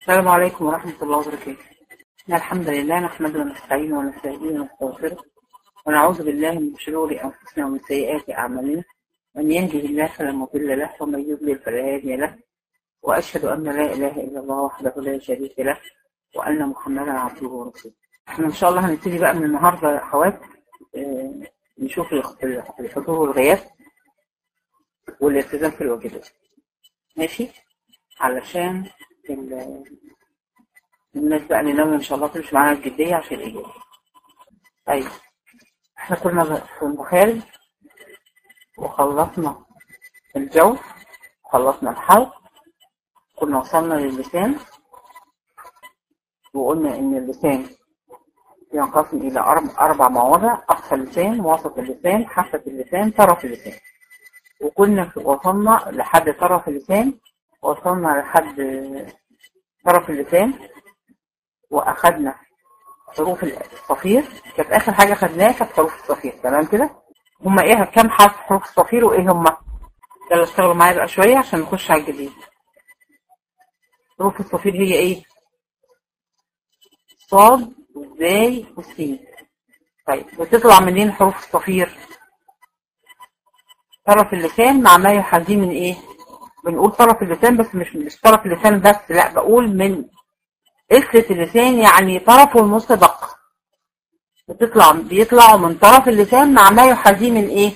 السلام عليكم ورحمة الله وبركاته إن الحمد لله نحمده ونستعينه ونستهديه ونستغفره ونعوذ بالله من شرور أنفسنا ومن سيئات أعمالنا من يهده الله فلا مضل له ومن يضلل فلا هادي له وأشهد أن لا إله إلا الله وحده لا شريك له وأن محمدا عبده ورسوله احنا إن شاء الله هنبتدي بقى من النهاردة يا أخوات آه، نشوف الخ- الحضور والغياب والالتزام في الواجبات ماشي علشان ال- الناس بقى اللي ناوية إن شاء الله تمشي معانا الجدية عشان الإجابة طيب احنا كنا في البخاري وخلصنا الجو وخلصنا الحلق كنا وصلنا للسان وقلنا إن اللسان ينقسم إلى أرب- أربع مواضع أقصى اللسان وسط اللسان حافة اللسان طرف اللسان وكنا في- وصلنا لحد طرف اللسان وصلنا لحد طرف اللسان وأخدنا حروف الصفير كانت آخر حاجة خدناها كانت حروف الصفير تمام كده هما إيه كام حرف حروف الصفير وإيه هما يلا اشتغلوا معايا بقى شوية عشان نخش على الجديد حروف الصفير هي إيه صاد وزاي وسين طيب بتطلع منين حروف الصفير طرف اللسان مع ما يحاذيه من ايه بنقول طرف اللسان بس مش مش طرف اللسان بس لا بقول من قفلة اللسان يعني طرفه المستدق بتطلع بيطلعوا من طرف اللسان مع ما يحاذيه من ايه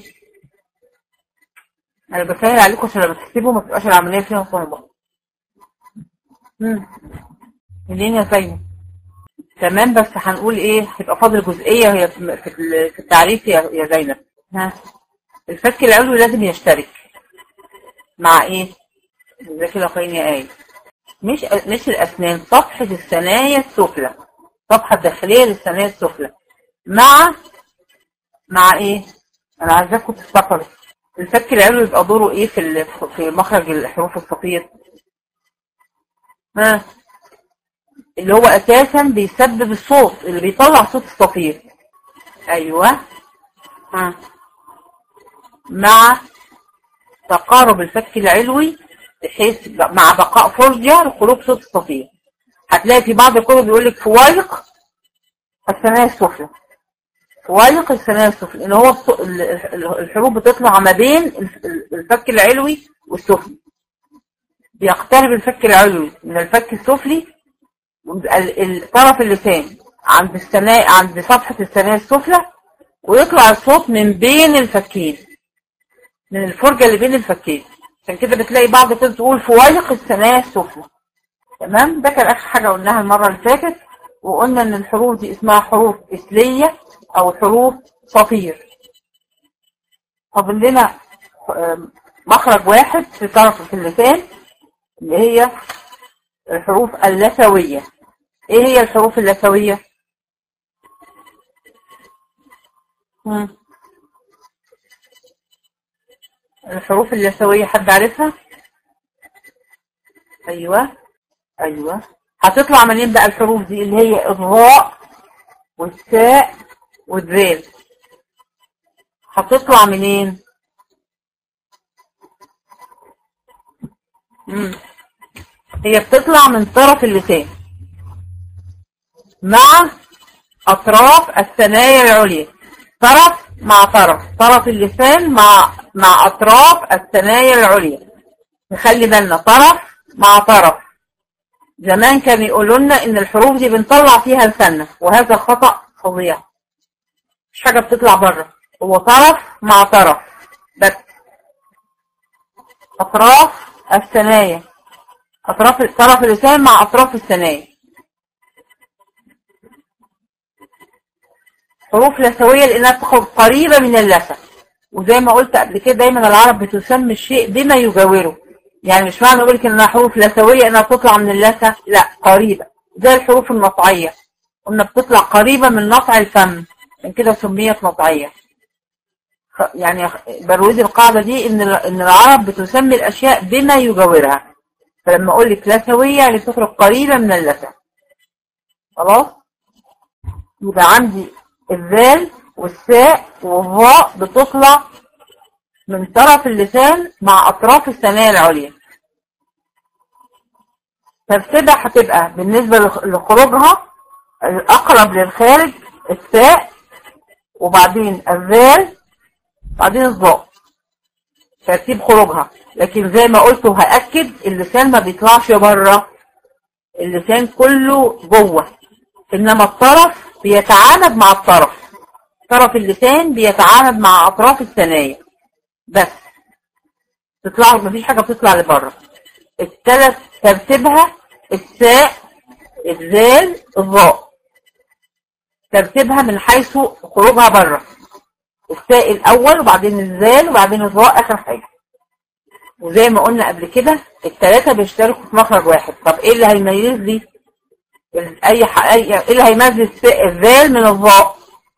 انا بسهل عليكم عشان لما تكتبوا ما تبقاش العملية فيها صعبة امم منين يا زينب تمام بس هنقول ايه هيبقى فاضل جزئية هي في في التعريف يا يا زينب ها الفك العلوي لازم يشترك مع ايه ذاك الاخرين يا ايه مش مش الاسنان صفحة الثنايا السفلى الصفحة الداخلية للثنايا السفلى مع مع ايه انا عايزاكم تفتكروا الفك العلوي يبقى دوره ايه في ال- في مخرج الحروف الصفير ها اللي هو اساسا بيسبب الصوت اللي بيطلع صوت الصفير ايوه ها مع تقارب الفك العلوي بحيث ب- مع بقاء فرجة لخروج صوت الصفير هتلاقي في بعض الكتب بيقول لك فوالق الثنايا السفلى فوالق الثنايا السفلى ان هو الص- ال- ال- الحروف بتطلع ما بين الف- ال- الفك العلوي والسفلي بيقترب الفك العلوي من الفك السفلي ويبقى ال- ال- طرف اللسان عند الثنايا عند صفحة الثنايا السفلى ويطلع الصوت من بين الفكين من الفرجة اللي بين الفكين عشان كده بتلاقي بعض كده تقول فوالق الثنايا السفلى تمام ده كان اخر حاجة قلناها المرة اللي فاتت وقلنا ان الحروف دي اسمها حروف اثلية او حروف صفير فاضل لنا آم، مخرج واحد في طرف في اللسان اللي هي الحروف اللثوية ايه هي الحروف اللثوية مم. الحروف اللثوية حد عارفها ايوه ايوه هتطلع منين بقى الحروف دي اللي هي الراء والساء والذال هتطلع منين مم. هي بتطلع من طرف اللسان مع اطراف الثنايا العليا طرف مع طرف طرف اللسان مع مع اطراف الثنايا العليا نخلي بالنا طرف مع طرف زمان كانوا يقولوا لنا ان الحروف دي بنطلع فيها لساننا وهذا خطأ فظيع مش حاجة بتطلع بره هو طرف مع طرف بس اطراف الثنايا اطراف طرف اللسان مع اطراف الثنايا حروف لثوية لانها بتاخد قريبة من اللثة وزي ما قلت قبل كده دايما العرب بتسمي الشيء بما يجاوره يعني مش معنى اقول لك انها حروف لثوية انها تطلع من اللثة لا قريبة زي الحروف النطعية قلنا بتطلع قريبة من نطع الفم من كده سميت نطعية خ- يعني بروز القاعدة دي ان ال- ان العرب بتسمي الاشياء بما يجاورها فلما اقول لك لثوية يعني تخرج قريبة من اللثة خلاص يبقى عندي الذال والساء والظاء بتطلع من طرف اللسان مع أطراف الثنايا العليا ترتيبها هتبقى بالنسبة لخروجها الأقرب للخارج الساء وبعدين الذال بعدين الظاء ترتيب خروجها لكن زي ما قلت وهأكد اللسان ما بيطلعش بره اللسان كله جوه إنما الطرف بيتعاند مع الطرف طرف اللسان بيتعاند مع أطراف الثنايا بس تطلع مفيش حاجة بتطلع لبره الثلاث ترتيبها الساء الذال الظاء ترتيبها من حيث خروجها بره الساء الأول وبعدين الذال وبعدين الظاء آخر حاجة وزي ما قلنا قبل كده الثلاثة بيشتركوا في مخرج واحد طب ايه اللي هيميز لي اي ح... ايه اللي هيميز الذال من الظاء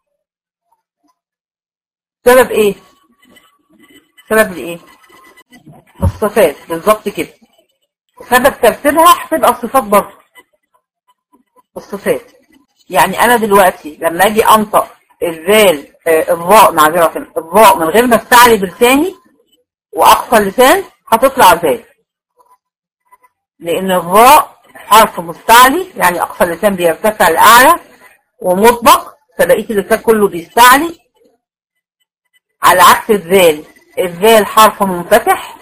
سبب ايه سبب الايه الصفات بالظبط كده سبب ترتيبها هتبقى الصفات برضه الصفات يعني انا دلوقتي لما اجي انطق الذال آه الظاء معذره الظاء من غير ما استعلي بلساني واقصى اللسان هتطلع ذال لان الظاء حرف مستعلي يعني اقصى اللسان بيرتفع لاعلى ومطبق فبقيه اللسان كله بيستعلي على عكس الذال الذال حرف منفتح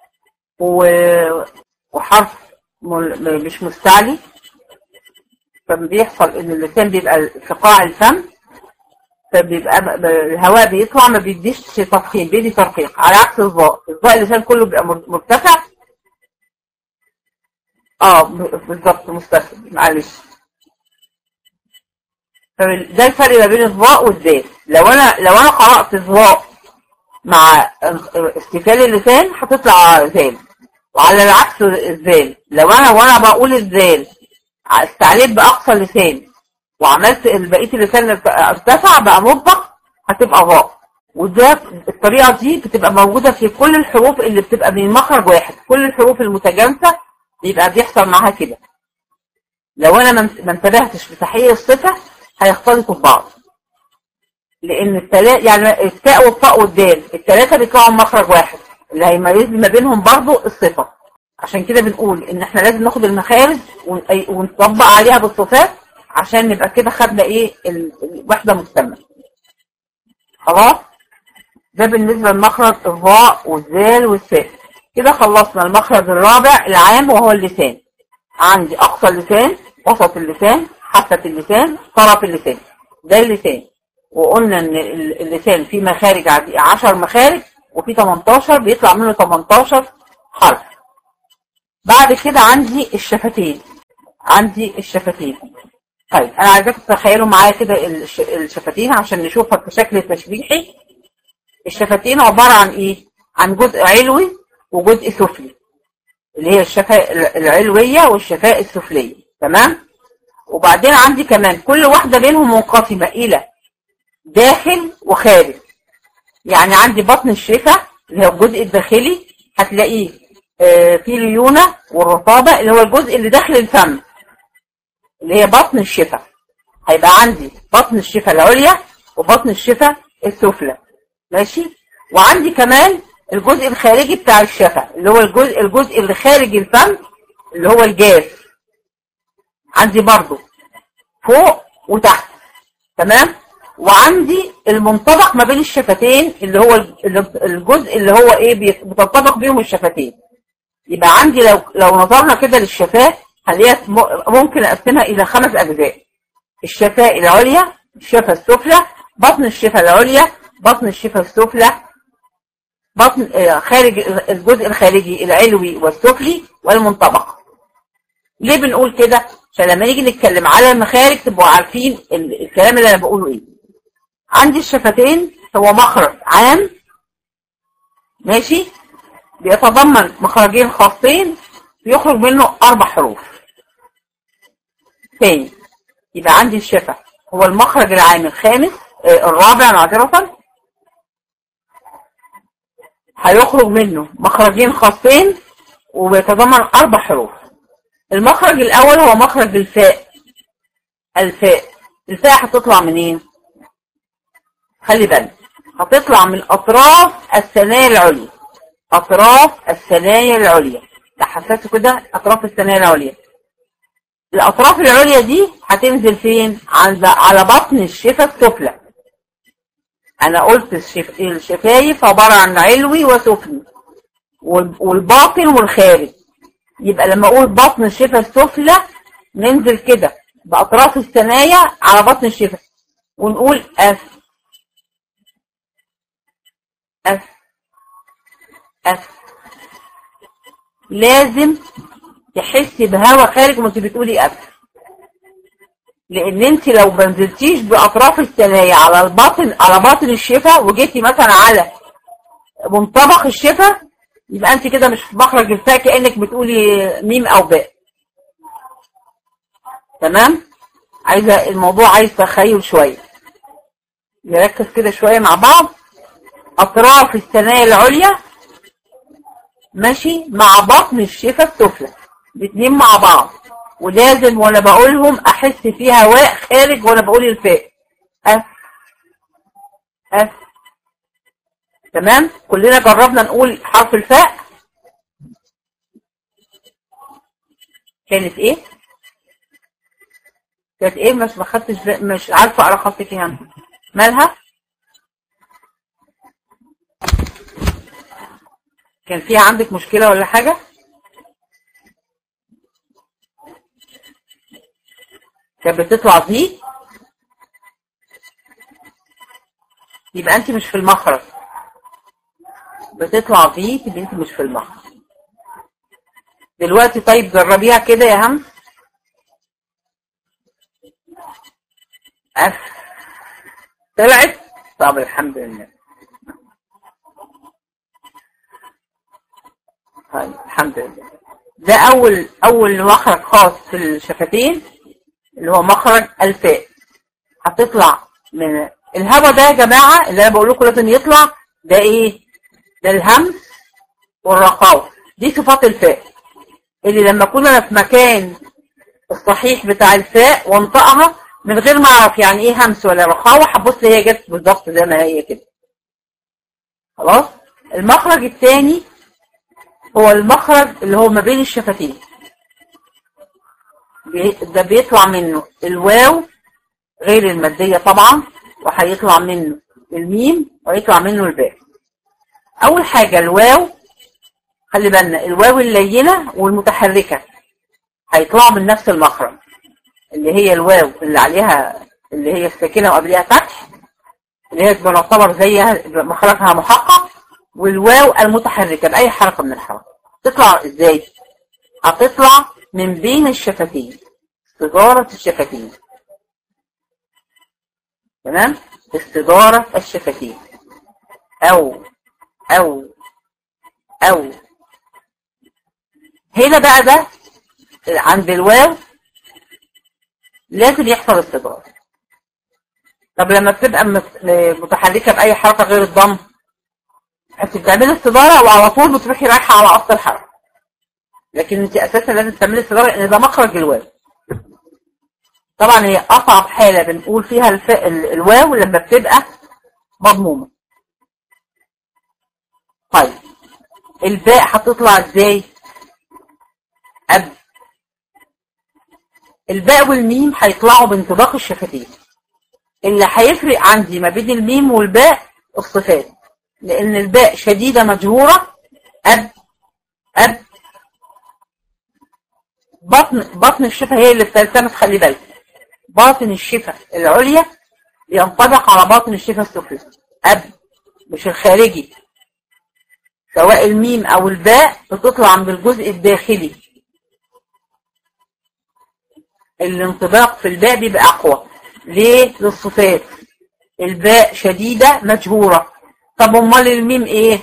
وحرف مش مستعلي فبيحصل ان اللسان بيبقى في قاع الفم فبيبقى الهواء بيطلع ما بيديش تفخيم بيدي ترقيق على عكس الظاء الظاء اللسان كله بيبقى مرتفع اه بالظبط مستفد معلش فده الفرق ما بين الظاء والذال لو انا لو انا قرات الظاء مع استفال اللسان هتطلع ذال وعلى العكس الذال لو انا وانا بقول الذال استعليت باقصى لسان وعملت بقيه اللسان ارتفع بقى مطبق هتبقى ظاء وده الطريقه دي بتبقى موجوده في كل الحروف اللي بتبقى من مخرج واحد كل الحروف المتجانسه بيبقى بيحصل معاها كده لو انا ما انتبهتش لتحقيق الصفه هيختلطوا ببعض لان التلا يعني التاء والطاء والدال الثلاثه بيطلعوا مخرج واحد اللي هيميز ما بينهم برضو الصفه عشان كده بنقول ان احنا لازم ناخد المخارج ونطبق عليها بالصفات عشان نبقى كده خدنا ايه الوحده مستمره خلاص ده بالنسبه لمخرج الظاء والذال والساء كده خلصنا المخرج الرابع العام وهو اللسان عندي اقصى اللسان وسط اللسان حافه اللسان طرف اللسان ده اللسان وقلنا ان اللسان فيه مخارج 10 مخارج وفي 18 بيطلع منه 18 حرف بعد كده عندي الشفتين عندي الشفتين طيب انا عايزاكم تتخيلوا معايا كده الشفتين عشان نشوفها بشكل تشبيحي الشفتين عبارة عن ايه عن جزء علوي وجزء سفلي اللي هي الشفاء العلوية والشفاء السفلية تمام وبعدين عندي كمان كل واحدة بينهم منقسمة الى داخل وخارج يعني عندي بطن الشفة اللي هو الجزء الداخلي هتلاقيه آه في ليونة والرطابة اللي هو الجزء اللي داخل الفم اللي هي بطن الشفة هيبقى عندي بطن الشفة العليا وبطن الشفة السفلى ماشي وعندي كمان الجزء الخارجي بتاع الشفة اللي هو الجزء الجزء اللي خارج الفم اللي هو الجاف عندي برضو فوق وتحت تمام وعندي المنطبق ما بين الشفتين اللي هو الجزء اللي هو ايه بتنطبق بيهم الشفتين يبقى عندي لو لو نظرنا كده للشفاه هنلاقيها ممكن اقسمها الى خمس اجزاء الشفاه العليا الشفه السفلى بطن الشفه العليا بطن الشفه السفلى بطن خارج الجزء الخارجي العلوي والسفلي والمنطبق ليه بنقول كده عشان لما نيجي نتكلم على المخارج تبقوا عارفين الكلام اللي انا بقوله ايه عندي الشفتين هو مخرج عام ماشي بيتضمن مخرجين خاصين بيخرج منه اربع حروف تاني يبقى عندي الشفة هو المخرج العام الخامس آه الرابع معذرة هيخرج منه مخرجين خاصين وبيتضمن اربع حروف المخرج الاول هو مخرج الفاء الفاء الفاء هتطلع منين خلي بالك هتطلع من اطراف الثنايا العليا اطراف الثنايا العليا تحسسوا كده اطراف الثنايا العليا الأطراف العليا دي هتنزل فين؟ عند على بطن الشفة السفلى أنا قلت الشف... الشفايف عبارة عن علوي وسفلي والباطن والخارج يبقى لما أقول بطن الشفة السفلى ننزل كده بأطراف الثنايا على بطن الشفة ونقول أف أف أف لازم تحسي بهواء خارج وانت بتقولي أف لان انت لو ما نزلتيش باطراف الثنايا على الباطن على باطن الشفه وجيتي مثلا على منطبق الشفه يبقى انت كده مش في مخرج الفاء كانك بتقولي ميم او باء تمام عايزه الموضوع عايز تخيل شويه نركز كده شويه مع بعض اطراف الثنايا العليا ماشي مع بطن الشفه السفلى الاثنين مع بعض ولازم وانا بقولهم احس فيه هواء خارج وانا بقول الفاء اف اف تمام كلنا جربنا نقول حرف الفاء كانت ايه كانت ايه مش ما خدتش مش عارفه اقرا خطك ايه مالها كان فيها عندك مشكله ولا حاجه كانت بتطلع دي يبقى انت مش في المخرج بتطلع دي تبقى انت مش في المخرج دلوقتي طيب جربيها كده يا هم اف طلعت طب الحمد لله طيب الحمد لله ده اول اول مخرج خاص في الشفتين اللي هو مخرج الفاء هتطلع من الهواء ده يا جماعة اللي انا بقول لكم لازم يطلع ده ايه ده الهمس والرخاوة دي صفات الفاء اللي لما كنا في مكان الصحيح بتاع الفاء وانطقها من غير ما اعرف يعني ايه همس ولا رخاوة هبص هي جت بالظبط زي ما هي كده خلاص المخرج الثاني هو المخرج اللي هو ما بين الشفتين ده بيطلع منه الواو غير المادية طبعا وهيطلع منه الميم ويطلع منه الباء أول حاجة الواو خلي بالنا الواو اللينة والمتحركة هيطلعوا من نفس المخرج اللي هي الواو اللي عليها اللي هي الساكنة وقبلها فتح اللي هي بنعتبر زيها مخرجها محقق والواو المتحركة بأي حركة من الحركة تطلع ازاي؟ هتطلع من بين الشفتين استدارة الشفتين تمام استدارة الشفتين أو أو أو هنا بقى ده عند الواو لازم يحصل استدارة طب لما بتبقى متحركة بأي حركة غير الضم انت بتعملي استدارة وعلى طول بتروحي رايحة على أصل الحركة لكن انت اساسا لازم تعملي استدارة ان ده مخرج الواو طبعا هي اصعب حالة بنقول فيها الف... الواو لما بتبقى مضمومة طيب الباء هتطلع ازاي أب الباء والميم هيطلعوا بانطباق الشفتين اللي هيفرق عندي ما بين الميم والباء الصفات لان الباء شديدة مجهورة أب أب بطن بطن الشفة هي اللي بتلتمس خلي بالك باطن الشفة العليا ينطبق على باطن الشفة السفلى أب مش الخارجي سواء الميم أو الباء بتطلع من الجزء الداخلي الانطباق في الباء بيبقى أقوى ليه للصفات الباء شديدة مجهورة طب امال الميم ايه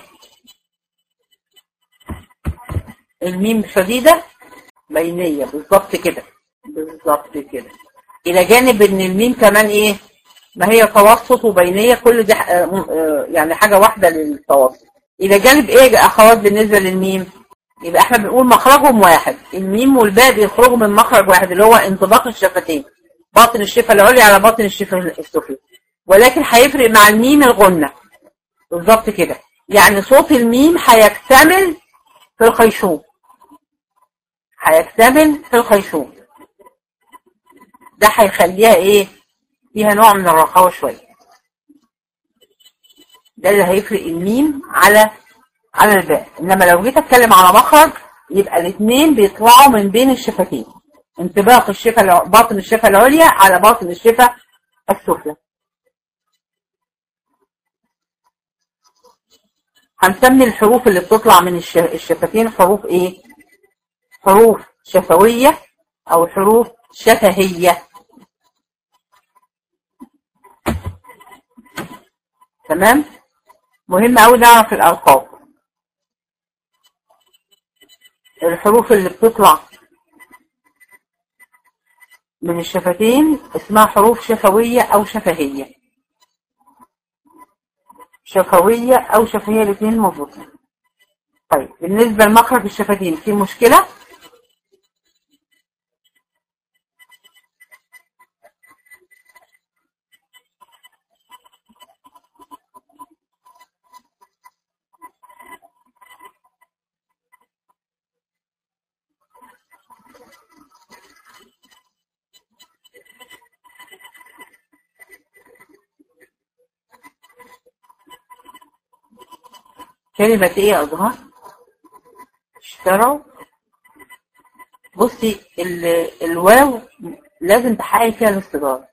الميم شديدة بينية بالظبط كده بالظبط كده الى جانب ان الميم كمان ايه ما هي توسط وبينية كل دي يعني حاجة واحدة للتوسط الى جانب ايه يا اخوات بالنسبة للميم يبقى احنا بنقول مخرجهم واحد الميم والباء بيخرجوا من مخرج واحد اللي هو انطباق الشفتين باطن الشفة العليا على باطن الشفة السفلى ولكن هيفرق مع الميم الغنة بالظبط كده يعني صوت الميم هيكتمل في الخيشوم هيكتمل في الخيشوم ده هيخليها ايه فيها نوع من الرخاوة شوية ده اللي هيفرق الميم على على الباء انما لو جيت اتكلم على مخرج يبقى الاثنين بيطلعوا من بين الشفتين انطباق الشفه الع- باطن الشفه العليا على باطن الشفه السفلى هنسمي الحروف اللي بتطلع من الش- الشفتين حروف ايه حروف شفوية او حروف شفهية تمام مهم قوي نعرف الالقاب الحروف اللي بتطلع من الشفتين اسمها حروف شفوية او شفهية شفوية او شفهية الاثنين مظبوطين طيب بالنسبة لمخرج الشفتين في مشكلة كلمة ايه اظهر اشتروا بصي ال- الواو لازم تحققي فيها الاستدارة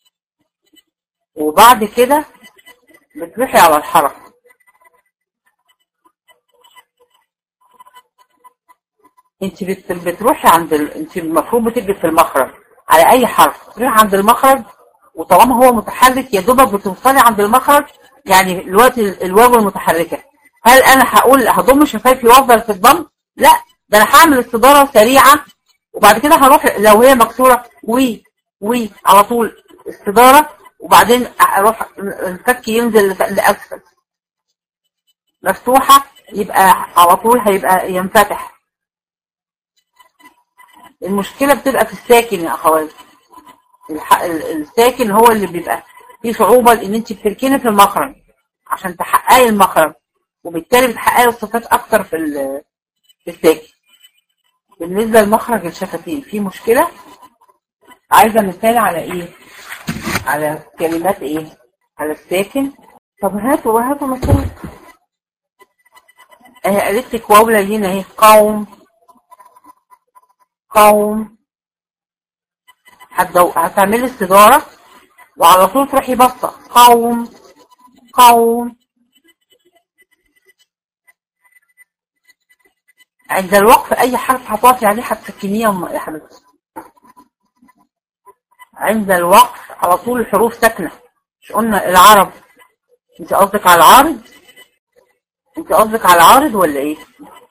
وبعد كده بتروحي على الحرف انت بت- بتروحي عند ال... انت المفروض بتبقي في المخرج على اي حرف تروحي عند المخرج وطالما هو متحرك يا دوبك بتوصلي عند المخرج يعني دلوقتي ال- الواو المتحركه هل انا هقول هضم شفايفي وافضل في الضم لا ده انا هعمل استداره سريعه وبعد كده هروح لو هي مكسوره وي وي على طول استداره وبعدين اروح الفك ينزل لاسفل مفتوحه يبقى على طول هيبقى ينفتح المشكله بتبقى في الساكن يا اخواتي الح- ال- الساكن هو اللي بيبقى فيه صعوبه ان انت بتركني في المخرج عشان تحققي المخرج وبالتالي بتحققي الصفات اكتر في ال- في الساكن بالنسبه لمخرج الشفتين في مشكله عايزه مثال على ايه على كلمات ايه على الساكن طب هاتوا هاتوا مثال اهي قالت لك واو لين اهي قوم قوم هتدو... هتعملي استدارة وعلى طول تروحي بصة قوم قوم عند الوقف أي حرف هتقفي عليه هتسكنيه يا أم- يا حبيبتي عند الوقف على طول الحروف ساكنة مش قلنا العرب انت قصدك على العارض انت قصدك على العارض ولا ايه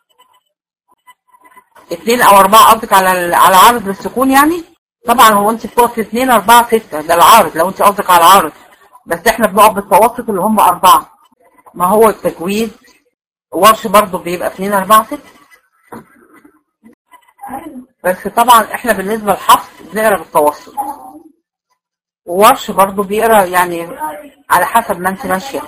اتنين او اربعة قصدك على ال- على العارض للسكون يعني طبعا هو انت بتقف اتنين اربعة ستة ده العارض لو انت قصدك على العارض بس احنا بنقف بالتوسط اللي هم اربعة ما هو التجويد ورش برضو بيبقى اتنين اربعة ستة بس طبعا احنا بالنسبة للحفظ بنقرا بالتوسط وورش برضو بيقرا يعني على حسب ما انت ماشية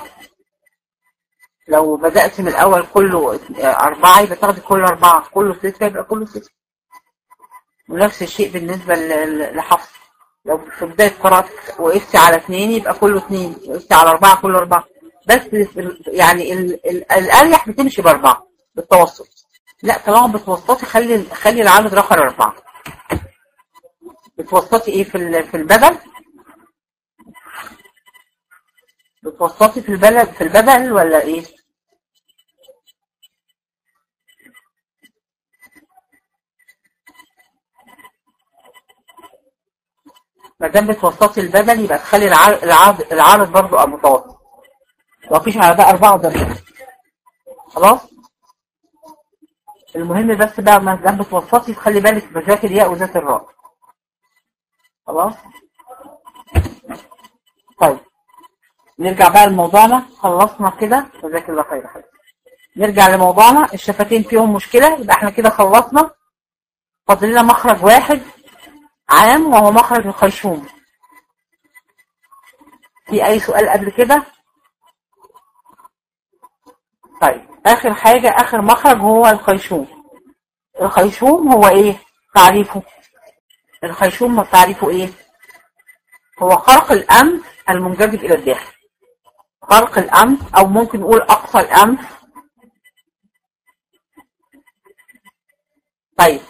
لو بدأت من الأول كله أربعة يبقى تاخدي كله أربعة كله ستة يبقى كله ستة ونفس الشيء بالنسبة ل- ل- لحفظ لو في بداية قراءتك وقفتي على اثنين يبقى كله اثنين وقفتي على أربعة كله أربعة بس ال- يعني ال- ال- الأريح بتمشي بأربعة بالتوسط لا طالما بتوسطي خلي خلي العدد رقم أربعة بتوسطي إيه في ال- في البدل بتوسطي في البلد في البدل ولا إيه؟ ما دام بتوسطي البدل يبقى تخلي العارض العارض, العارض برضه أبقى متوسط مفيش على ده أربعة ضرب خلاص المهم بس بقى ما دام بتوسطي تخلي بالك بذات الياء وذات الراء خلاص طيب نرجع بقى لموضوعنا خلصنا كده جزاك الله خير يا حبيبي نرجع لموضوعنا الشفتين فيهم مشكلة يبقى احنا كده خلصنا فاضل لنا مخرج واحد عام وهو مخرج الخيشوم في اي سؤال قبل كده طيب اخر حاجة اخر مخرج هو الخيشوم الخيشوم هو ايه تعريفه الخيشوم تعريفه ايه هو خرق الأنف المنجذب إلى الداخل خرق الأنف أو ممكن نقول أقصى الأنف طيب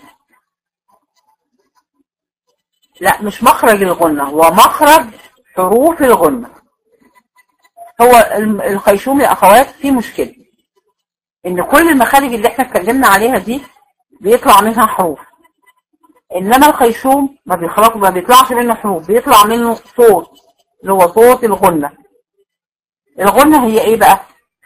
لا مش مخرج الغنة هو مخرج حروف الغنة هو الخيشوم يا أخوات فيه مشكلة إن كل المخارج اللي احنا اتكلمنا عليها دي بيطلع منها حروف إنما الخيشوم ما بيخرج ما بيطلعش منه حروف بيطلع منه صوت اللي هو صوت الغنة الغنة هي إيه بقى؟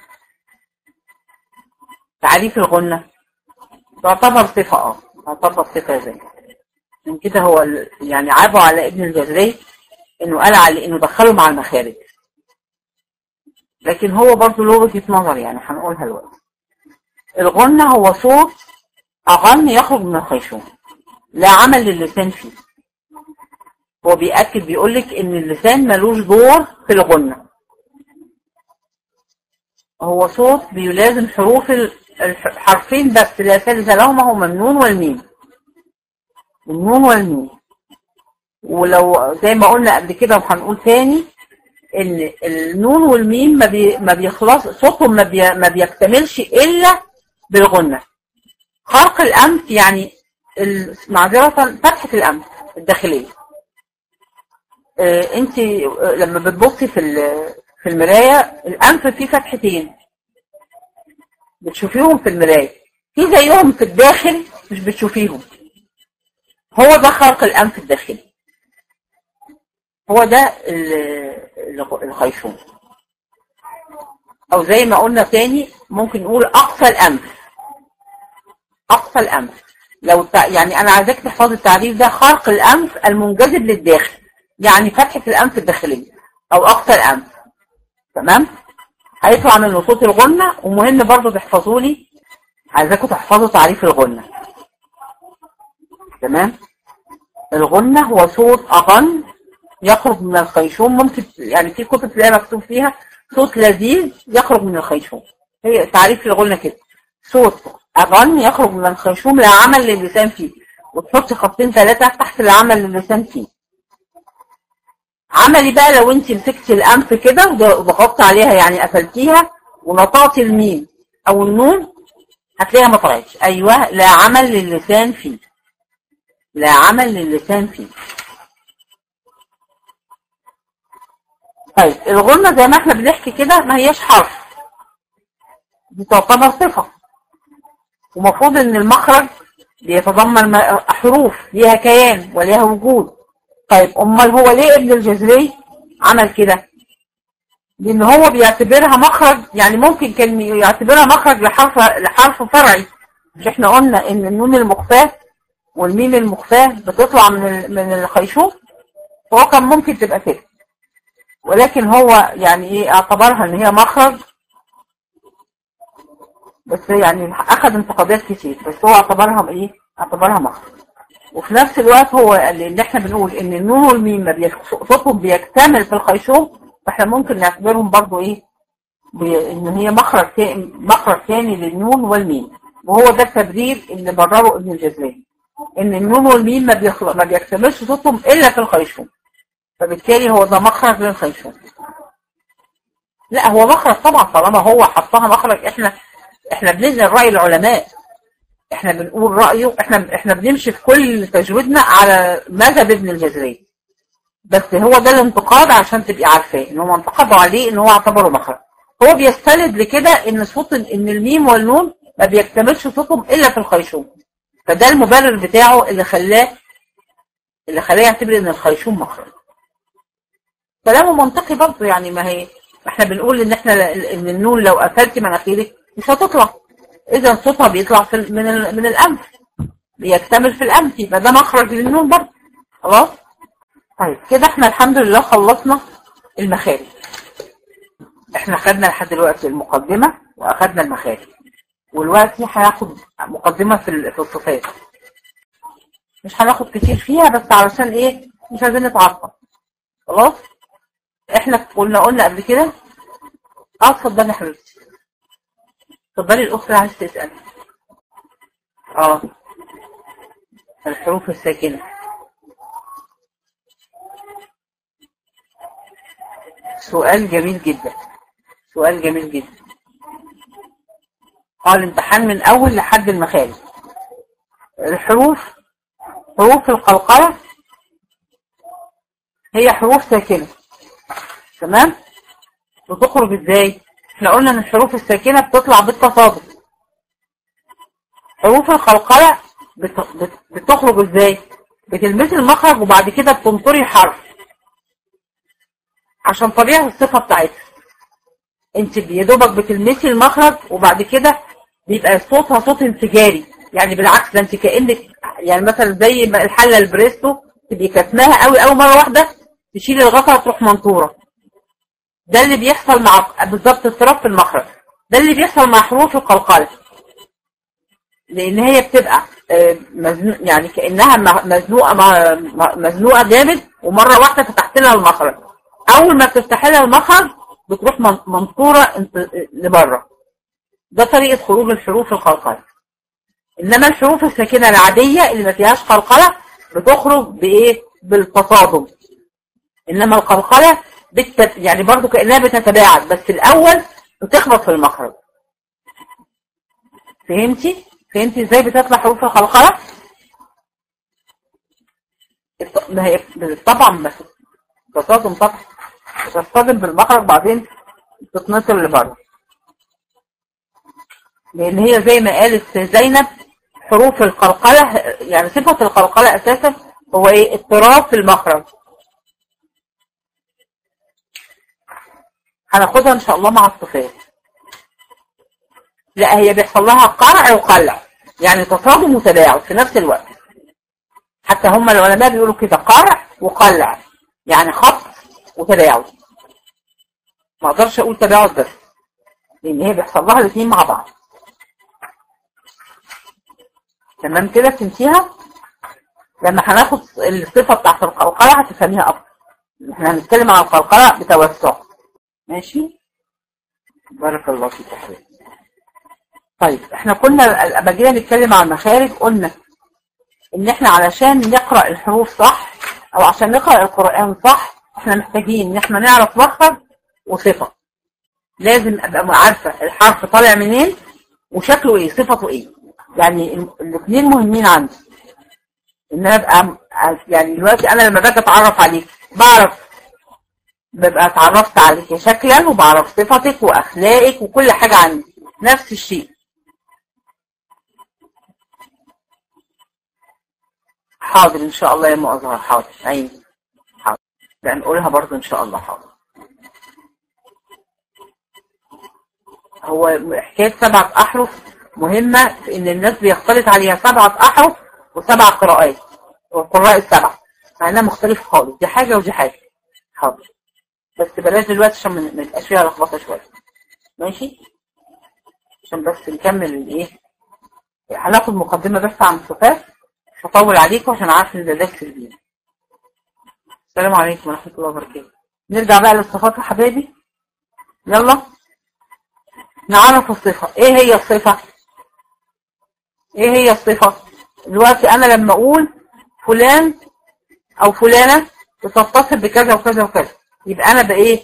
تعريف الغنة تعتبر صفة اه تعتبر صفة زي من كده هو يعني عابوا على ابن الجزري انه قال على انه دخله مع المخارج لكن هو برضه له وجهة نظر يعني هنقولها دلوقتي الغنة هو صوت أغن يخرج من الخيشوم لا عمل للسان فيه هو بيأكد بيقولك ان اللسان ملوش دور في الغنة هو صوت بيلازم حروف الحرفين بس لا ثالث لهما هما النون والميم النون والميم ولو زي ما قلنا قبل كده وهنقول تاني ان النون والميم ما, بي ما بيخلص صوتهم ما, بي ما بيكتملش الا بالغنة خرق الانف يعني معذرة فتحة الانف الداخلية اه انت لما بتبصي في في المراية الانف فيه فتحتين بتشوفيهم في المراية في زيهم في الداخل مش بتشوفيهم هو ده خرق الأنف الداخلي هو ده الخيشوم أو زي ما قلنا تاني ممكن نقول أقصى الأنف أقصى الأنف لو يعني أنا عايزاك تحفظ التعريف ده خرق الأنف المنجذب للداخل يعني فتحة الأنف الداخلية أو أقصى الأنف تمام؟ هيطلع منه صوت الغنة ومهم برضو تحفظوا لي عايزاكم تحفظوا تعريف الغنة تمام الغنة هو صوت أغن يخرج من الخيشوم ممكن يعني في كتب تلاقي مكتوب فيها صوت لذيذ يخرج من الخيشوم هي تعريف الغنة كده صوت أغن يخرج من الخيشوم لا عمل للسان فيه وتحط خطين ثلاثة تحت العمل للسان فيه عملي بقى لو انت مسكتي الانف كده وضغطت عليها يعني قفلتيها ونطقتي الميم او النون هتلاقيها ما طلعتش ايوه لا عمل للسان فيه لا عمل للسان فيه طيب الغنة زي ما احنا بنحكي كده ما هياش حرف دي تعتبر صفة ومفروض ان المخرج بيتضمن حروف ليها كيان وليها وجود طيب امال هو ليه ابن الجزري عمل كده لان هو بيعتبرها مخرج يعني ممكن كان يعتبرها مخرج لحرف لحرف فرعي مش احنا قلنا ان النون المخفاه والميم المخفاه بتطلع من من الخيشوم فهو كان ممكن تبقى كده ولكن هو يعني ايه اعتبرها ان هي مخرج بس يعني اخذ انتقادات كتير بس هو اعتبرها ايه اعتبرها مخرج وفي نفس الوقت هو اللي احنا بنقول ان النون والميم ما صوتهم بيكتمل في الخيشوم فاحنا ممكن نعتبرهم برضو ايه ان هي مخرج تاني مخرج ثاني للنون والميم وهو ده التبرير اللي برره ابن الجزري ان النون والميم ما, بيخلق ما بيكتملش صوتهم الا في الخيشوم فبالتالي هو ده مخرج للخيشوم لا هو مخرج طبعا طالما هو حطها مخرج احنا احنا بنزل رأي العلماء احنا بنقول رأيه احنا احنا بنمشي في كل تجويدنا على مذهب ابن الجزري بس هو ده الانتقاد عشان تبقي عارفاه ان هو انتقدوا عليه ان هو اعتبره مخرج هو بيستند لكده ان صوت ان الميم والنون ما بيكتملش صوتهم الا في الخيشوم فده المبرر بتاعه اللي خلاه اللي خلاه يعتبر ان الخيشوم مخرج كلامه منطقي برضه يعني ما هي احنا بنقول ان احنا ان النون لو قفلتي مناخيرك مش هتطلع اذا صوتها بيطلع في من من الانف بيكتمل في الانف يبقى ده مخرج للنون برضه خلاص طيب كده احنا الحمد لله خلصنا المخارج احنا خدنا لحد دلوقتي المقدمة واخدنا المخارج والوقت هياخد مقدمة في في الصفات مش هناخد كتير فيها بس علشان ايه مش عايزين نتعطل خلاص احنا قلنا قلنا قبل كده اه اتفضلي يا حبيبتي اتفضلي الاخت اللي عايزه تسال اه الحروف الساكنه سؤال جميل جدا سؤال جميل جدا اه الامتحان من اول لحد المخارج الحروف حروف القلقلة هي حروف ساكنة تمام بتخرج ازاي احنا قلنا ان الحروف الساكنة بتطلع بالتصادم حروف القلقلة بت... بت... بتخرج ازاي بتلمسي المخرج وبعد كده بتنطري الحرف عشان طبيعة الصفة بتاعتها انت يا دوبك بتلمسي المخرج وبعد كده بيبقى صوتها صوت انفجاري يعني بالعكس ده انت كانك يعني مثلا زي ما الحله البريستو تبقي كتماها قوي قوي مره واحده تشيلي الغطا تروح منطوره ده اللي بيحصل مع بالظبط اضطراب في المخرج ده اللي بيحصل مع حروف القلقله لان هي بتبقى مزنوق يعني كانها مزنوقه مزنوقه جامد ومره واحده فتحت لها المخرج اول ما بتفتح لها المخرج بتروح منطوره لبره ده طريقه خروج الحروف القلقله انما الحروف الساكنه العاديه اللي ما فيهاش قلقله بتخرج بايه بالتصادم انما القلقله بتت... يعني برضو كانها بتتباعد بس الاول بتخبط في المخرج فهمتي فهمتي ازاي بتطلع حروف القلقله ما هي طبعا بس تصادم طبعا بتصطدم بالمخرج بعدين تتنطر لبره لان هي زي ما قالت زينب حروف القلقلة يعني صفة القلقلة اساسا هو ايه اضطراب في المخرج هناخدها ان شاء الله مع الصفات لا هي بيحصل لها قرع وقلع يعني تصادم وتباعد في نفس الوقت حتى هم العلماء بيقولوا كده قرع وقلع يعني خط وتباعد ما اقدرش اقول تباعد بس لان هي بيحصل لها الاثنين مع بعض تمام كده تنسيها لما هناخد الصفة بتاعت القلقلة هتفهميها اكتر احنا هنتكلم عن القلقلة بتوسع ماشي بارك الله فيك يا حبيبي طيب احنا كنا لما جينا نتكلم عن المخارج قلنا ان احنا علشان نقرأ الحروف صح او عشان نقرأ القرآن صح احنا محتاجين ان احنا نعرف مخرج وصفة لازم ابقى عارفة الحرف طالع منين وشكله ايه صفته ايه يعني الاثنين مهمين عندي ان انا ابقى يعني دلوقتي انا لما باجي اتعرف عليك بعرف ببقى اتعرفت عليك شكلا وبعرف صفتك واخلاقك وكل حاجة عندي نفس الشيء حاضر ان شاء الله يا ام ازهر حاضر ايوه حاضر ده نقولها برضو ان شاء الله حاضر هو حكاية سبعة احرف مهمة في ان الناس بيختلط عليها سبعة احرف وسبع قراءات والقراء السبعة مع انها مختلف خالص دي حاجة ودي حاجة حاضر بس بلاش دلوقتي عشان ما يبقاش فيها لخبطة شوية ماشي عشان بس نكمل الايه هناخد مقدمة بس عن الصفات مش هطول عليكم عشان عارف ان ده درس جديد السلام عليكم ورحمة الله وبركاته نرجع بقى للصفات يا حبايبي يلا نعرف الصفة ايه هي الصفة ايه هي الصفة دلوقتي انا لما اقول فلان او فلانة بتتصل بكذا وكذا وكذا يبقى انا بايه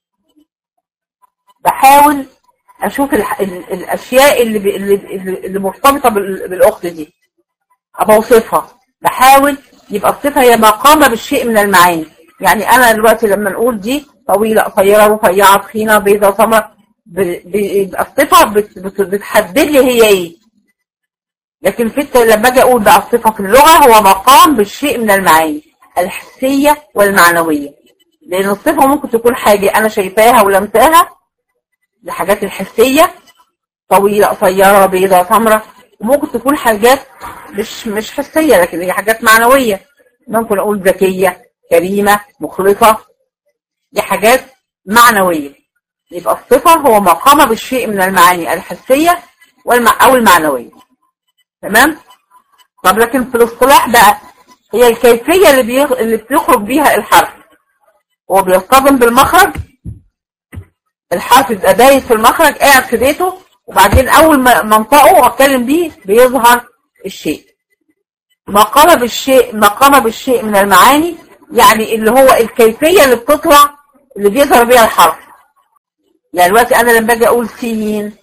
بحاول اشوف الح... ال... الاشياء اللي ب... اللي, اللي مرتبطة بال... بالاخت دي ابقى اوصفها بحاول يبقى الصفة هي ما قام بالشيء من المعاني يعني انا دلوقتي لما نقول دي طويلة قصيرة رفيعة تخينة بيضة سمراء بيبقى الصفة بت... بت... بتحدد لي هي ايه لكن في لما اجي اقول بقى الصفة في اللغة هو مقام بالشيء من المعاني الحسية والمعنوية لان الصفة ممكن تكون حاجة انا شايفاها ولمساها الحاجات الحسية طويلة قصيرة بيضة سمراء وممكن تكون حاجات مش مش حسية لكن هي حاجات معنوية ممكن اقول ذكية كريمة مخلصة دي حاجات معنوية يبقى الصفة هو ما قام بالشيء من المعاني الحسية والمع... او المعنوية تمام طب لكن في الاصطلاح بقى هي الكيفية اللي, بيغ... اللي بيخرج بيها الحرف هو بيصطدم بالمخرج الحرف يبقى بايت في المخرج قاعد في بيته وبعدين اول ما منطقه واتكلم بيه بيظهر الشيء ما قام بالشيء ما قام بالشيء من المعاني يعني اللي هو الكيفية اللي بتطلع اللي بيظهر بيها الحرف يعني دلوقتي انا لما باجي اقول سين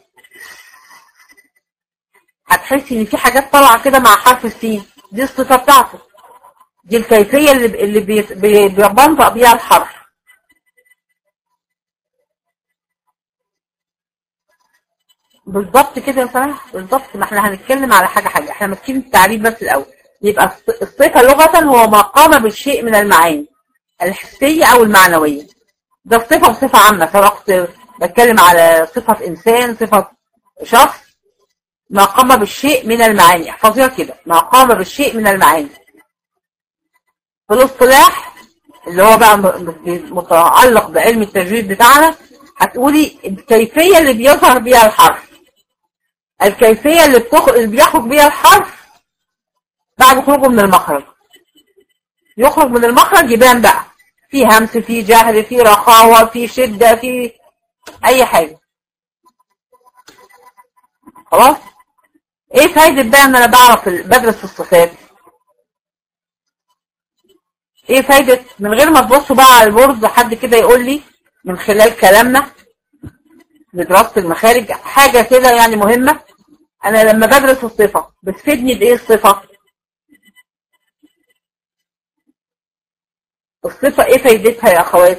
هتحسي ان في حاجات طالعه كده مع حرف السين دي الصفه بتاعته دي الكيفيه اللي اللي بي- بي- بينطق بيها الحرف بالظبط كده يا صلاح بالظبط ما احنا هنتكلم على حاجه حاجه احنا ماسكين التعريف بس الاول يبقى الص- الصفه لغه هو ما قام بالشيء من المعاني الحسيه او المعنويه ده الصفه بصفه عامه سواء كنت بتكلم على صفه انسان صفه شخص ما قام بالشيء من المعاني احفظيها كده ما قام بالشيء من المعاني في الاصطلاح اللي هو بقى م- م- متعلق بعلم التجويد بتاعنا هتقولي الكيفية اللي بيظهر بيها الحرف الكيفية اللي, بتخ... اللي بيخرج بيها الحرف بعد خروجه من المخرج يخرج من المخرج يبان بقى في همس في جهر في رخاوة في شدة في أي حاجة خلاص ايه فايدة بقى ان انا بعرف ال- بدرس الصفات ايه فايدة من غير ما تبصوا بقى على البورد حد كده يقول لي من خلال كلامنا لدراسة المخارج حاجة كده يعني مهمة انا لما بدرس الصفة بتفيدني بايه الصفة الصفة ايه فايدتها يا اخوات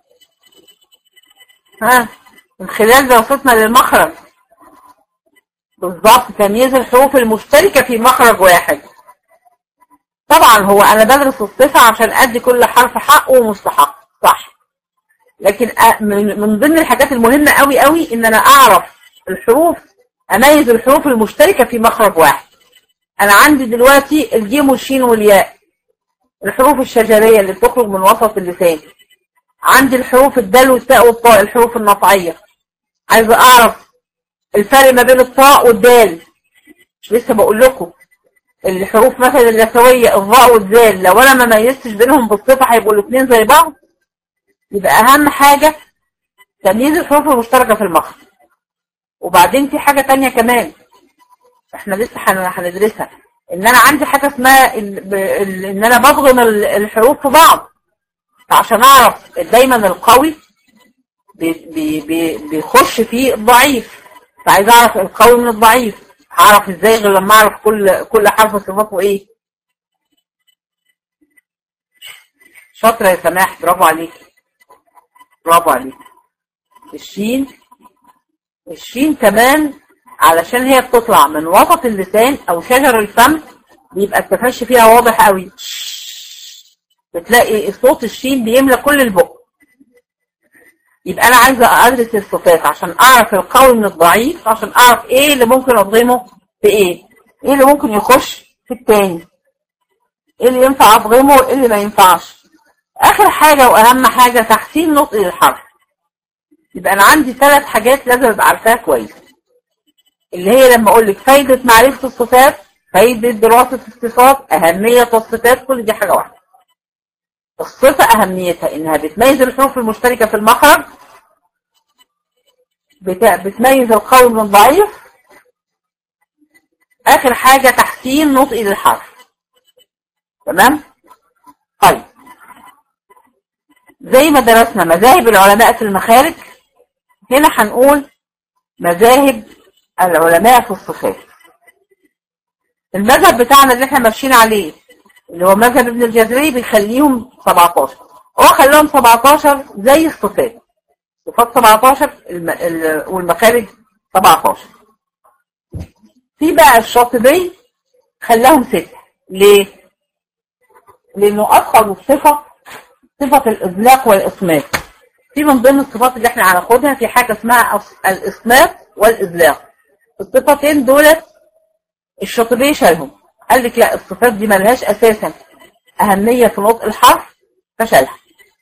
ها من خلال دراستنا للمخرج بالظبط تمييز الحروف المشتركة في مخرج واحد طبعا هو انا بدرس الصفة عشان ادي كل حرف حقه ومستحق صح لكن أ- من من ضمن الحاجات المهمة قوي قوي ان انا اعرف الحروف اميز الحروف المشتركة في مخرج واحد انا عندي دلوقتي الجيم والشين والياء الحروف الشجرية اللي بتخرج من وسط اللسان عندي الحروف الدال والتاء والطاء الحروف النطعية عايزة اعرف الفرق ما بين الطاء والدال مش لسه بقول لكم الحروف مثلا اللثوية الظاء والذال لو انا ما ميزتش بينهم بالصفة هيبقوا الاثنين زي بعض يبقى اهم حاجة تمييز الحروف المشتركة في المخرج وبعدين في حاجة تانية كمان احنا لسه هن- هندرسها ان انا عندي حاجة اسمها ال... ب- ال... ان انا بضغم ال- الحروف في بعض فعشان اعرف دايما القوي بي... بي... بي... بيخش فيه الضعيف فعايز اعرف القوي من الضعيف هعرف ازاي غير لما اعرف كل كل حرف صفاته ايه شاطرة يا سماح برافو عليك برافو عليك الشين الشين كمان علشان هي بتطلع من وسط اللسان او شجر الفم بيبقى التفشي فيها واضح قوي بتلاقي صوت الشين بيملى كل البق يبقى انا عايزه ادرس الصفات عشان اعرف القوي من الضعيف عشان اعرف ايه اللي ممكن اضغمه في ايه ايه اللي ممكن يخش في التاني ايه اللي ينفع اضغمه وايه اللي ما ينفعش اخر حاجه واهم حاجه تحسين نطق الحرف يبقى انا عندي ثلاث حاجات لازم ابقى عارفاها كويس اللي هي لما اقول لك فايده معرفه الصفات فايده دراسه الصفات اهميه الصفات كل دي حاجه واحده الصفة أهميتها إنها بتميز الحروف المشتركة في المخرج بت... بتميز القوي من الضعيف آخر حاجة تحسين نطق للحرف تمام؟ طيب زي ما درسنا مذاهب العلماء في المخارج هنا هنقول مذاهب العلماء في الصفات المذهب بتاعنا اللي احنا ماشيين عليه اللي هو مذهب ابن الجزري بيخليهم 17 هو خلاهم 17 زي الصفات صفات 17 الم... ال... والمخارج 17 في بقى الشاطبي خلاهم 6 ليه؟ لانه ادخلوا صفه صفه الاطلاق والاصمات في من ضمن الصفات اللي احنا هناخدها في حاجه اسمها أص- الاصمات والاذلاق الصفتين دولت الشاطبي شالهم قال لك لا الصفات دي ملهاش اساسا اهميه في نطق الحرف فشالها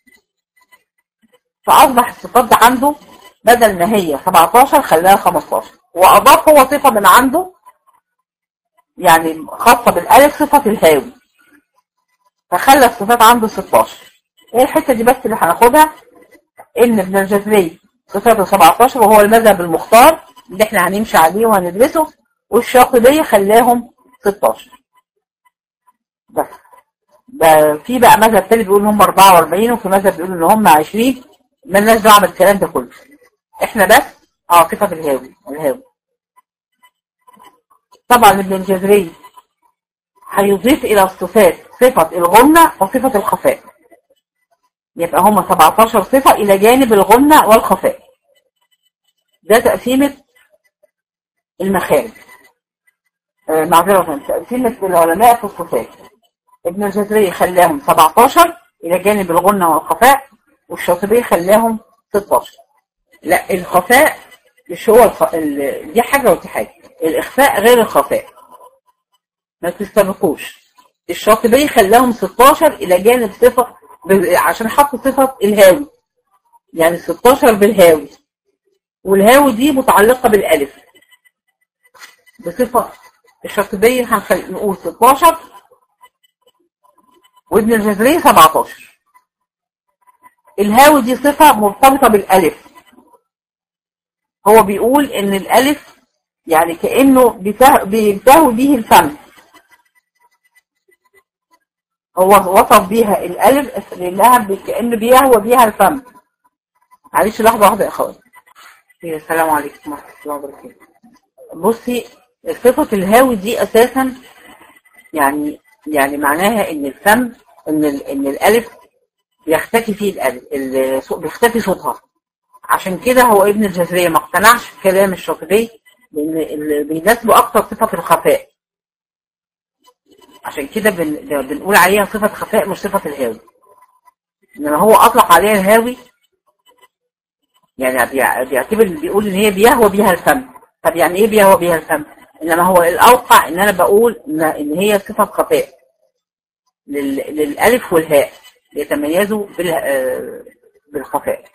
فاصبح الصفات دي عنده بدل ما هي 17 خلاها 15 واضاف هو صفه من عنده يعني خاصه بالالف صفه الهاوي فخلى الصفات عنده 16 ايه الحته دي بس اللي هناخدها ان ابن الجزري صفاته 17 وهو المذهب المختار اللي احنا هنمشي عليه وهندرسه والشاطبية خلاهم 16 بس ده في بقى مذهب تاني بيقول ان هم 44 وفي مذهب بيقول ان هم 20 مالناش دعوه بالكلام ده كله احنا بس اه صفه الهاوي الهاوي طبعا ابن الجزري هيضيف الى الصفات صفه الغنى وصفه الخفاء يبقى هما 17 صفه الى جانب الغنى والخفاء ده تقسيمه المخارج آه معذره تقسيمه العلماء في الصفات ابن الجزري خلاهم 17 الى جانب الغنى والخفاء والشاطبي خلاهم 16 لا الخفاء مش هو الخ... ال... دي حاجة ودي حاجة الإخفاء غير الخفاء ما تستبقوش الشاطبي خلاهم 16 إلى جانب صفة ب... عشان حطوا صفة الهاوي يعني 16 بالهاوي والهاوي دي متعلقة بالألف بصفة الشاطبي هنخل... نقول 16 وابن الجزري 17 الهاوي دي صفة مرتبطة بالألف هو بيقول ان الالف يعني كأنه بينتهوا به الفم هو وصف بيها الالف لانها كأنه بيهوى بيها الفم معلش لحظة واحدة يا اخوان السلام عليكم ورحمة الله وبركاته بصي صفة الهاوي دي اساسا يعني يعني معناها ان الفم ان ان الالف بيختفي فيه الالف بيختفي صوتها عشان كده هو ابن الجزرية ما اقتنعش بكلام الشاطبي لان اللي بيناسبه اكتر صفة الخفاء عشان كده بن... بنقول عليها صفة خفاء مش صفة الهاوي انما هو اطلق عليها الهاوي يعني بيعتبر بيقول ان هي بيهوى بيها الفم طب يعني ايه بيهوى بيها الفم انما هو الاوقع ان انا بقول ان, إن هي صفة خفاء لل... للالف والهاء يتميزوا بال... بالخفاء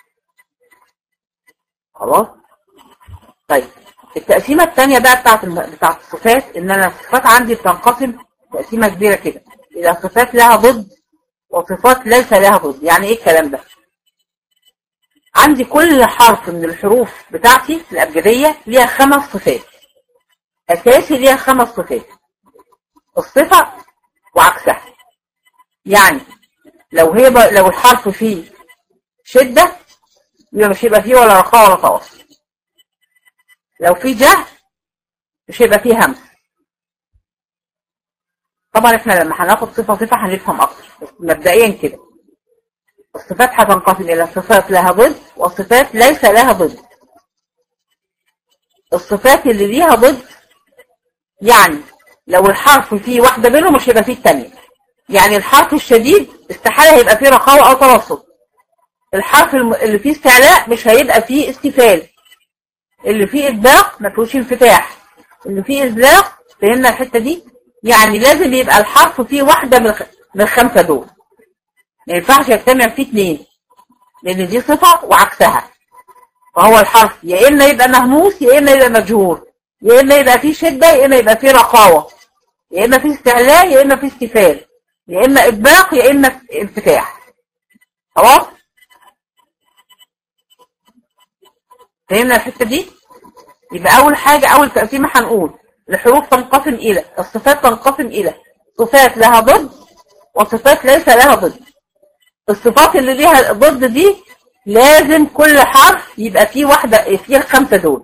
خلاص طيب التقسيمة الثانية بقى بتاعت بتاعت الصفات ان انا الصفات عندي بتنقسم تقسيمة كبيرة كده الى صفات لها ضد وصفات ليس لها ضد يعني ايه الكلام ده عندي كل حرف من الحروف بتاعتي الأبجدية ليها خمس صفات أساسي ليها خمس صفات الصفة وعكسها يعني لو هي لو الحرف فيه شدة يبقى مش هيبقى فيه ولا رخاء ولا تواصل لو في جهل مش هيبقى فيه همس طبعا احنا لما هناخد صفة صفة هنفهم اكتر بس مبدئيا كده الصفات هتنقسم الى صفات لها ضد وصفات ليس لها ضد الصفات اللي ليها ضد يعني لو الحرف فيه واحدة منهم مش هيبقى فيه التانية يعني الحرف الشديد استحالة هيبقى فيه رخاوة او توسط الحرف اللي فيه استعلاء مش هيبقى فيه استفال اللي فيه إطباق ما فيهوش انفتاح اللي فيه إزلاق فهمنا الحتة دي يعني لازم يبقى الحرف فيه واحدة من الخمسة دول ما ينفعش يجتمع فيه اثنين لأن دي صفة وعكسها فهو الحرف يا إما يبقى مهموس يا إما يبقى مجهور يا إما يبقى فيه شدة يا إما يبقى فيه رقاوة يا إما فيه استعلاء يا إما فيه استفال يا إما إطباق يا إما انفتاح خلاص فهمنا الحتة دي يبقى أول حاجة أول تقسيمة هنقول الحروف تنقسم إلى الصفات تنقسم إلى صفات لها ضد وصفات ليس لها ضد الصفات اللي ليها ضد دي لازم كل حرف يبقى فيه واحدة فيه الخمسة دول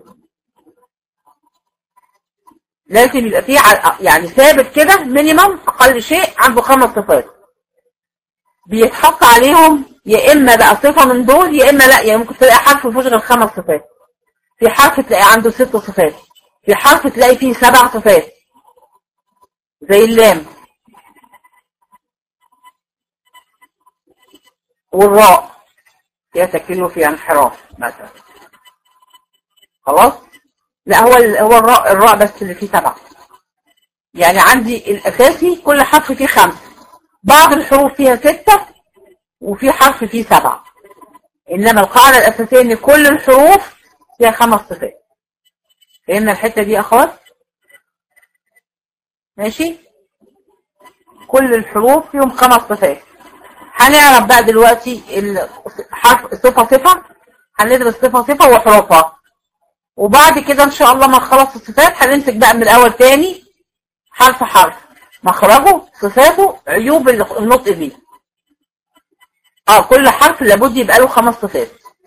لازم يبقى فيه يعني ثابت كده مينيمم أقل شيء عنده خمس صفات بيتحط عليهم يا إما بقى صفة من دول يا إما لا يعني ممكن تلاقي حرف مفيهوش غير خمس صفات في حرف تلاقي عنده ست صفات في حرف تلاقي فيه سبع صفات زي اللام والراء فيها تكليل وفيها انحراف مثلا خلاص لا هو هو الراء الراء بس اللي فيه سبعة يعني عندي الأساسي كل حرف فيه خمسة بعض الحروف فيها ستة وفي حرف فيه سبعة إنما القاعدة الأساسية إن كل الحروف فيها خمس صفات فهمنا الحتة دي يا أخوات ماشي كل الحروف فيهم خمس صفات هنعرف بقى دلوقتي الحرف صفة صفة هندرس صفة صفة وحروفها وبعد كده ان شاء الله ما نخلص الصفات هنمسك بقى من الاول تاني حرف حرف مخرجه صفاته عيوب النطق بيه اه كل حرف لابد يبقى له خمس صفات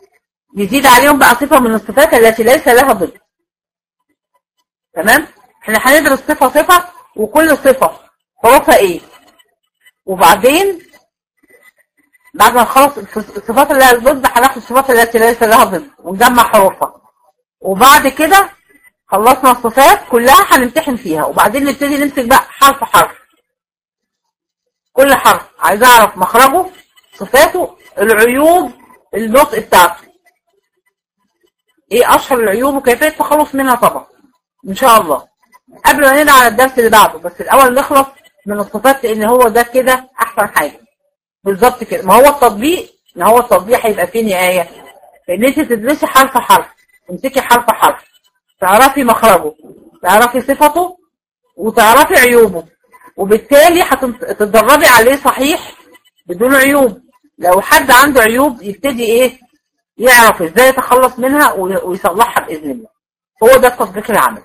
يزيد عليهم بقى صفة من الصفات التي ليس لها ضد تمام احنا هندرس صفة صفة وكل صفة حروفها ايه وبعدين بعد ما نخلص الصفات اللي لها ضد هناخد الصفات التي ليس لها ضد ونجمع حروفها وبعد كده خلصنا الصفات كلها هنمتحن فيها وبعدين نبتدي نمسك بقى حرف حرف كل حرف عايز اعرف مخرجه صفاته العيوب النطق بتاعته ايه اشهر العيوب وكيفيه التخلص منها طبعا ان شاء الله قبل ما ندعي على الدرس اللي بعده بس الاول نخلص من الصفات لان هو ده كده احسن حاجه بالظبط كده ما هو التطبيق ما هو التطبيق هيبقى فين يا ايه ان انت تدرسي حرف حرف تمسكي حرف حرف تعرفي مخرجه تعرفي صفته وتعرفي عيوبه وبالتالي هتتدربي عليه صحيح بدون عيوب لو حد عنده عيوب يبتدي ايه يعرف ازاي يتخلص منها ويصلحها باذن الله هو ده التطبيق العملي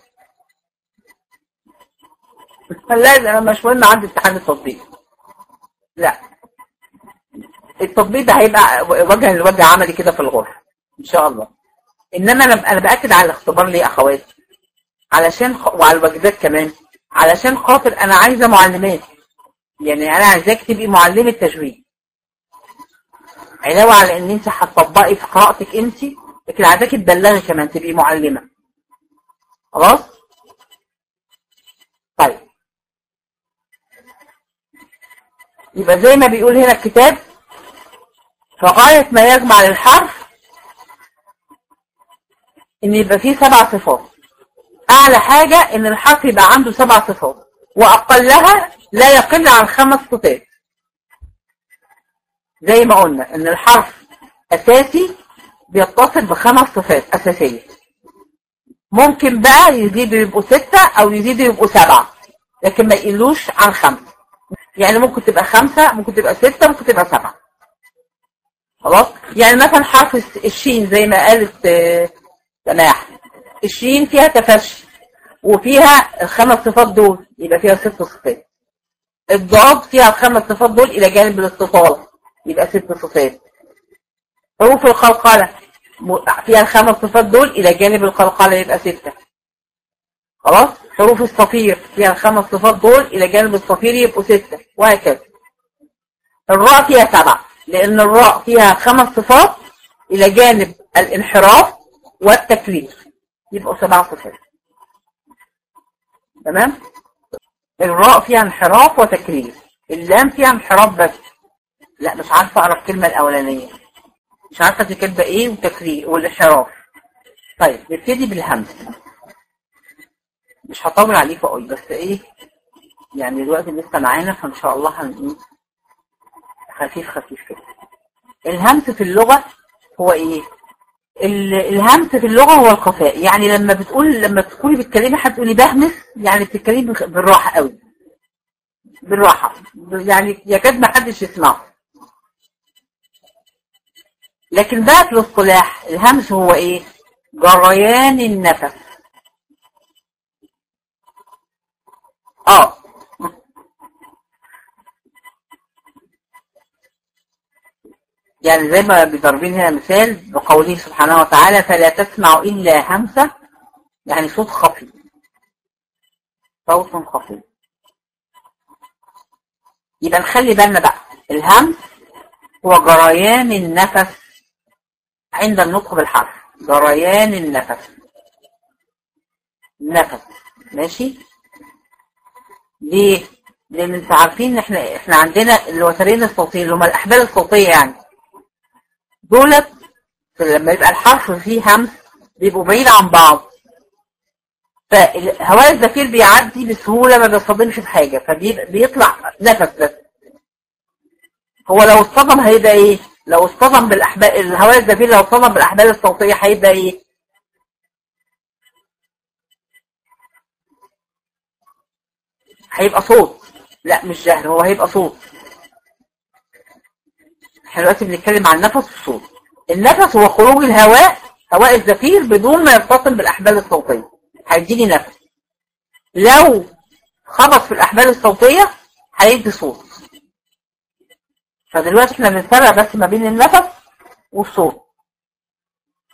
لا انا مش مهم عندي امتحان التطبيق لا التطبيق ده هيبقى وجه لوجه عملي كده في الغرفه ان شاء الله انما انا انا باكد على الاختبار ليه اخواتي علشان خ... وعلى الواجبات كمان علشان خاطر انا عايزه معلمات يعني انا عايزاك تبقي معلمه تجويد علاوه على ان انت هتطبقي في قراءتك انت لكن عايزاك تبلغي كمان تبقي معلمه خلاص طيب يبقى زي ما بيقول هنا الكتاب فغاية ما يجمع للحرف ان يبقى فيه سبع صفات اعلى حاجة ان الحرف يبقى عنده سبع صفات واقلها لا يقل عن خمس صفات زي ما قلنا ان الحرف اساسي بيتصل بخمس صفات اساسية ممكن بقى يزيدوا يبقوا ستة او يزيدوا يبقوا سبعة لكن ما يقلوش عن خمسة يعني ممكن تبقى خمسة ممكن تبقى ستة ممكن تبقى سبعة خلاص يعني مثلا حرف الشين زي ما قالت سماح الشين فيها تفشي وفيها الخمس صفات دول يبقى فيها ست صفات الضاد فيها الخمس صفات دول الى جانب الاستطالة يبقى ست صفات حروف القلقلة فيها الخمس صفات دول الى جانب القلقلة يبقى ستة خلاص حروف الصفير فيها الخمس صفات دول الى جانب الصفير يبقوا ستة وهكذا الراء فيها سبعة لان الراء فيها خمس صفات الى جانب الانحراف والتكرير يبقوا سبع صفات تمام الراء فيها انحراف وتكرير اللام فيها انحراف بس لا مش عارفه اقرا الكلمه الاولانيه مش عارفه دي كلمه ايه وتكرير والانحراف طيب نبتدي بالهمز مش هطول عليكم قوي بس ايه يعني الوقت لسه معانا فان شاء الله هن خفيف خفيف كده الهمس في اللغه هو ايه الهمس في اللغة هو الخفاء يعني لما بتقول لما تكوني بتكلمي حد تقولي بهمس يعني بتتكلمي بالراحة قوي بالراحة يعني يكاد ما حدش يسمعه لكن بقى في الاصطلاح الهمس هو ايه جريان النفس اه يعني زي ما بيضربين هنا مثال بقوله سبحانه وتعالى فلا تسمع إلا همسة يعني صوت خفي صوت خفي يبقى نخلي بالنا بقى الهمس هو جريان النفس عند النطق بالحرف جريان النفس نفس ماشي ليه لان انتوا عارفين ان احنا احنا عندنا الوترين الصوتيين اللي هم الاحبال الصوتيه يعني دولت لما يبقى الحرف فيه همس بيبقوا بعيد عن بعض فهواء الزفير بيعدي بسهولة ما بيصطدمش بحاجة فبيطلع نفس بس هو لو اصطدم هيبقى ايه لو اصطدم بالاحبال الهواء الزفير لو اصطدم بالاحبال الصوتية هيبقى ايه هيبقى صوت لا مش جهر هو هيبقى صوت احنا دلوقتي بنتكلم عن النفس والصوت النفس هو خروج الهواء هواء الزفير بدون ما يتصل بالاحبال الصوتيه هيديني نفس لو خبط في الاحبال الصوتيه هيدي صوت فدلوقتي احنا بنفرق بس ما بين النفس والصوت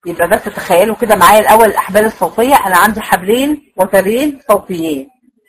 يبقى بس تخيلوا كده معايا الاول الاحبال الصوتيه انا عندي حبلين وترين صوتيين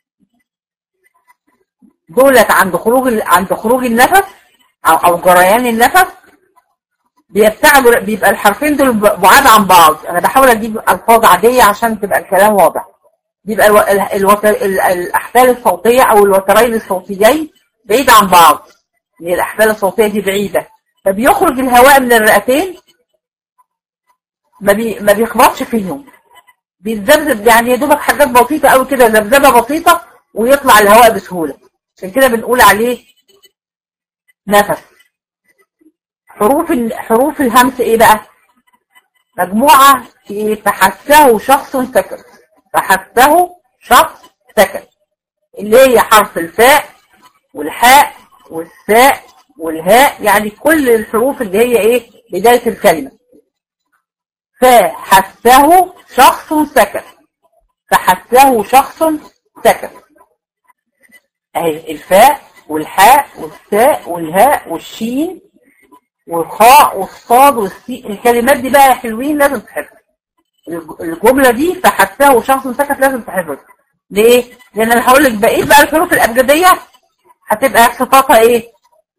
دولت عند خروج ال- عند خروج النفس او او جريان النفس بيبتعدوا بيبقى الحرفين دول ب- بعاد عن بعض انا بحاول اجيب الفاظ عاديه عشان تبقى الكلام واضح بيبقى الو... ال... الوتر... ال... الاحبال الصوتيه او الوترين الصوتيين بعيد عن بعض يعني الاحبال الصوتيه دي بعيده فبيخرج الهواء من الرئتين ما, بي... ما بيخبطش فيهم بيتذبذب يعني يا دوبك حاجات بسيطه قوي كده ذبذبه بسيطه ويطلع الهواء بسهوله عشان كده بنقول عليه نفس حروف ال- حروف الهمس ايه بقى مجموعة في ايه فحسه شخص سكت فحسه شخص سكت اللي هي حرف الفاء والحاء والساء والهاء يعني كل الحروف اللي هي ايه بداية الكلمة فحسه شخص سكت فحسه شخص سكت اهي الفاء والحاء والساء والهاء والشين والخاء والصاد والسين الكلمات دي بقى يا حلوين لازم تحفظ الج- الجملة دي فحساه شخص سكت لازم تحفظ ليه؟ لأن أنا هقول لك بقية بقى الحروف الأبجدية هتبقى صفاتها إيه؟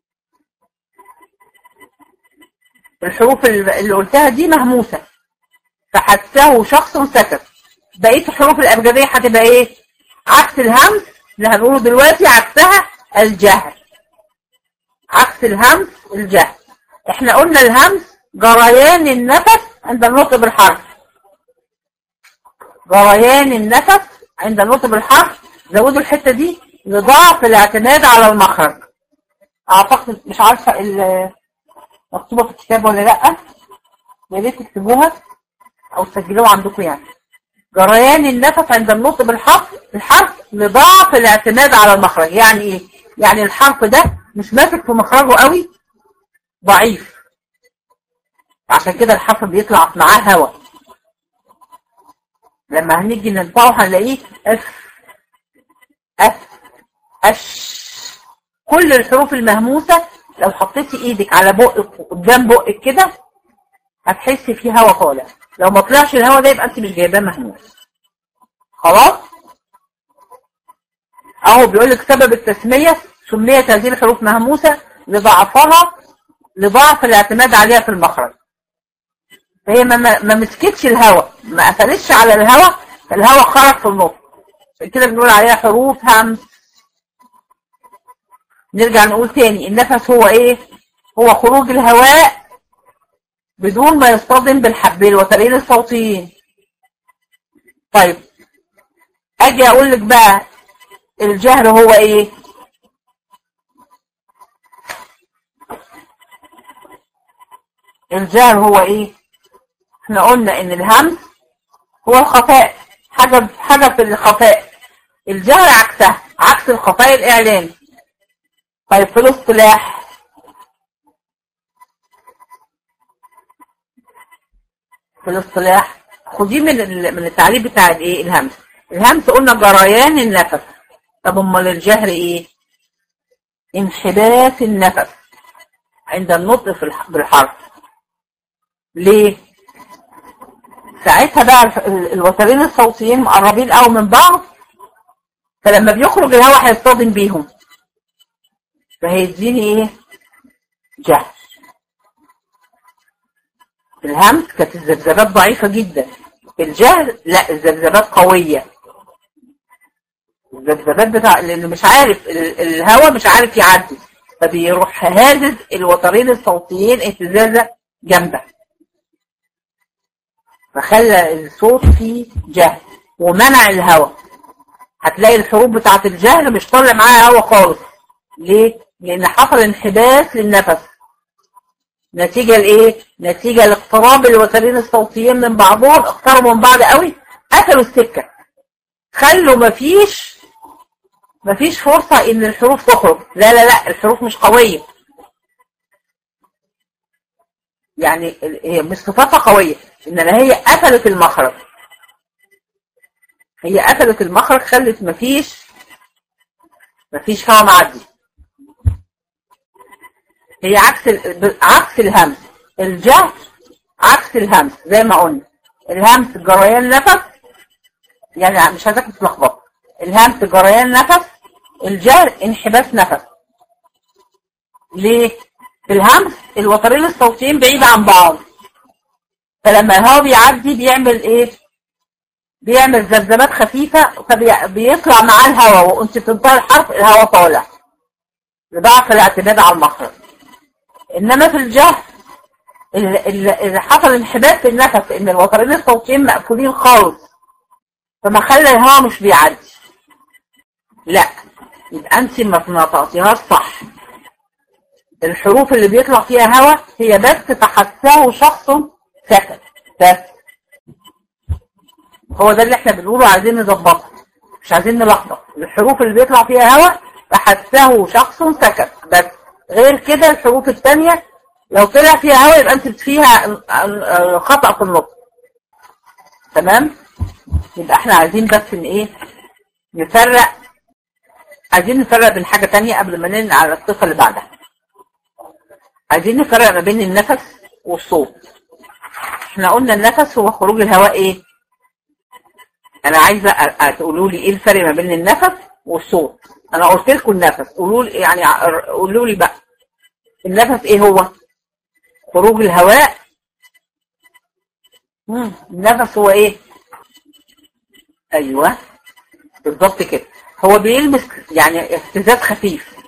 الحروف ال- اللي قلتها دي مهموسة فحساه شخص سكت بقية الحروف الأبجدية هتبقى إيه؟ عكس الهمس اللي هنقوله دلوقتي عكسها الجهر عكس الهمس الجهر احنا قلنا الهمس جريان النفس عند النطق بالحرف جريان النفس عند النطق بالحرف زودوا الحتة دي لضعف الاعتماد على المخرج اعتقد مش عارفة ال- مكتوبة في الكتاب ولا لا يا ريت تكتبوها او تسجلوها عندكم يعني جريان النفس عند النطق بالحرف الحرف لضعف الاعتماد على المخرج يعني ايه يعني الحرف ده مش ماسك في مخرجه قوي ضعيف عشان كده الحرف بيطلع معاه هواء لما هنيجي ننطقه هنلاقيه اف اف اش كل الحروف المهموسة لو حطيتي ايدك على بقك قدام بقك كده هتحسي فيه هواء طالع لو ما طلعش الهواء ده يبقى انت مش جايباه مهموس خلاص اهو بيقول لك سبب التسمية سميت هذه الحروف مهموسة لضعفها لضعف الاعتماد عليها في المخرج فهي ما, ما ما مسكتش الهواء ما قفلتش على الهواء الهواء خرج في النص عشان كده بنقول عليها حروف همس نرجع نقول تاني النفس هو ايه هو خروج الهواء بدون ما يصطدم بالحبل الوترين الصوتيين طيب اجي اقول لك بقى الجهر هو ايه الجهر هو ايه احنا قلنا ان الهمس هو الخفاء حاجة حاجة في الخفاء الجهر عكسها عكس الخفاء الاعلاني طيب في الاصطلاح في الاصطلاح خديه من ال- من التعريف بتاع الايه الهمس الهمس قلنا جريان النفس طب امال الجهر ايه انحباس النفس عند النطق في الح- بالحرف ليه ساعتها بقى الح- ال- الوترين الصوتيين مقربين قوي من بعض فلما بيخرج الهواء هيصطدم بيهم فهيديني ايه جهر في الهمس كانت الذبذبات ضعيفة جدا في الجهر لا الذبذبات قوية الذبذبات بتاع لانه مش عارف ال- الهواء مش عارف يعدي فبيروح هازز الوترين الصوتيين اهتزازة جامدة فخلى الصوت فيه جهر ومنع الهواء هتلاقي الحروف بتاعت الجهر مش طالع معاها هواء خالص ليه؟ لأن حصل انحباس للنفس نتيجة لإيه؟ نتيجة لاقتراب الوترين الصوتيين من بعضهم اقتربوا من بعض قوي قفلوا السكة خلوا مفيش مفيش فرصة إن الحروف تخرج لا لا لا الحروف مش قوية يعني ال- هي مش صفاتها قوية إنما هي قفلت المخرج هي قفلت المخرج خلت مفيش مفيش هوا معدي هي عكس ال... عكس الهمس الجهر عكس الهمس زي ما قلنا الهمس جريان نفس يعني مش عايزاك تتلخبط الهمس جريان نفس الجهر انحباس نفس ليه؟ في الهمس الوترين الصوتيين بعيد عن بعض فلما الهواء بيعدي بيعمل ايه؟ بيعمل ذبذبات خفيفة فبيطلع معاه الهواء وانت بتنطق الحرف الهواء طالع لضعف الاعتماد على المخرج انما في الجهر اللي حصل انحباس في النفس ان الوترين الصوتيين مقفولين خالص فما خلى الهواء مش بيعدي لا يبقى انت ما نطقتيهاش صح الحروف اللي بيطلع فيها هواء هي بس تحسه شخص سكت بس هو ده اللي احنا بنقوله عايزين نظبطه مش عايزين نلخبط الحروف اللي بيطلع فيها هواء تحسه شخص سكت بس غير كده الحروف الثانيه لو طلع فيها هواء يبقى انت فيها خطأ في النطق تمام يبقى احنا عايزين بس ان ايه نفرق عايزين نفرق بين حاجة تانية قبل ما ننقل على الصفة اللي بعدها عايزين نفرق ما بين النفس والصوت احنا قلنا النفس هو خروج الهواء ايه انا عايزة تقولوا لي ايه الفرق ما بين النفس والصوت انا قلت لكم النفس قولوا لي يعني قولوا لي بقى النفس ايه هو خروج الهواء مم. النفس هو ايه ايوه بالظبط كده هو بيلمس يعني اهتزاز خفيف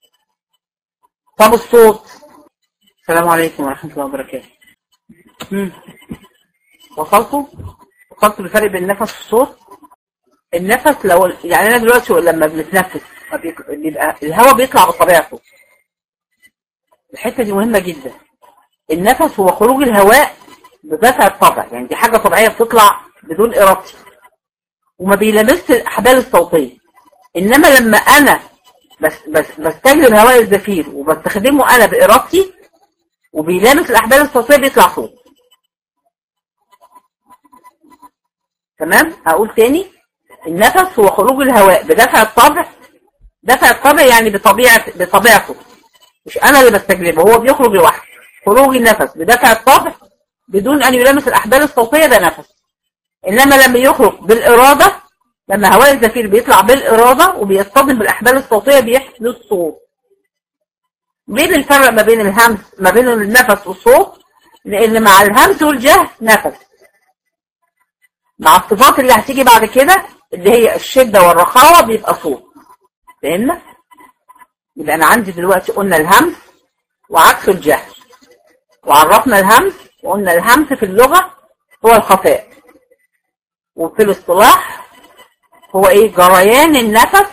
طب الصوت السلام عليكم ورحمة الله وبركاته مم. وصلتوا وصلتوا الفرق بين النفس والصوت النفس لو يعني انا دلوقتي لما بنتنفس بيبقى الهواء بيطلع بطبيعته الحته دي مهمه جدا النفس هو خروج الهواء بدافع الطبع يعني دي حاجه طبيعيه بتطلع بدون ارادتي وما بيلمسش الاحبال الصوتيه انما لما انا بس بس بستجلب هواء الزفير وبستخدمه انا بارادتي وبيلامس الاحبال الصوتيه بيطلع صوت تمام هقول تاني النفس هو خروج الهواء بدافع الطبع دافع الطبع يعني بطبيعه بطبيعته مش انا اللي بستجلبه هو بيخرج لوحده خروج النفس بدافع الطبع بدون ان يلامس الاحبال الصوتيه ده نفس انما لما يخرج بالاراده لما هواء الزفير بيطلع بالاراده وبيصطدم بالاحبال الصوتيه بيحدث صوت ليه بنفرق ما بين الهمس ما بين النفس والصوت لان مع الهمس والجهر نفس مع الصفات اللي هتيجي بعد كده اللي هي الشده والرخاوه بيبقى صوت فهمنا يبقى انا عندي دلوقتي قلنا الهمس وعكسه الجهر وعرفنا الهمس وقلنا الهمس في اللغه هو الخفاء وفي الاصطلاح هو ايه جريان النفس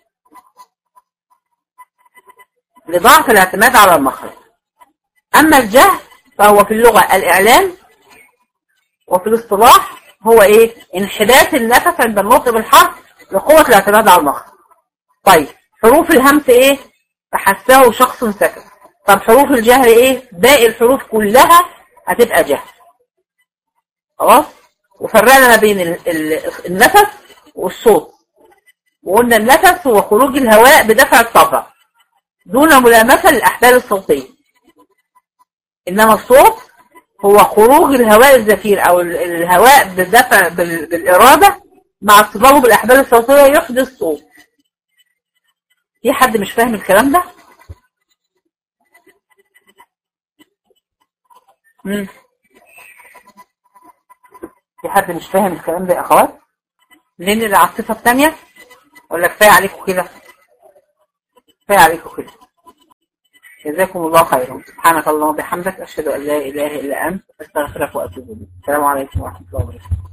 لضعف الاعتماد على المخرج اما الجهر فهو في اللغة الاعلان وفي الاصطلاح هو ايه انحداث النفس عند النطق بالحرف لقوة الاعتماد على المخرج طيب حروف الهمس ايه تحسه شخص سكت طب حروف الجهر ايه باقي الحروف كلها هتبقى جهر خلاص وفرقنا ما بين ال ال النفس والصوت وقلنا النفس هو خروج الهواء بدفع الطبع دون ملامسة للأحبال الصوتية إنما الصوت هو خروج الهواء الزفير أو الهواء بدفع بالإرادة مع اصطدامه بالأحبال الصوتية يحدث صوت في حد مش فاهم الكلام ده؟ مم. في حد مش فاهم الكلام ده يا اخوات لان اللي على الصفه الثانيه ولا كفايه عليكم كده كفايه عليكم كده جزاكم الله خيرا سبحانك اللهم وبحمدك اشهد ان لا اله الا انت استغفرك واتوب اليك السلام عليكم ورحمه الله وبركاته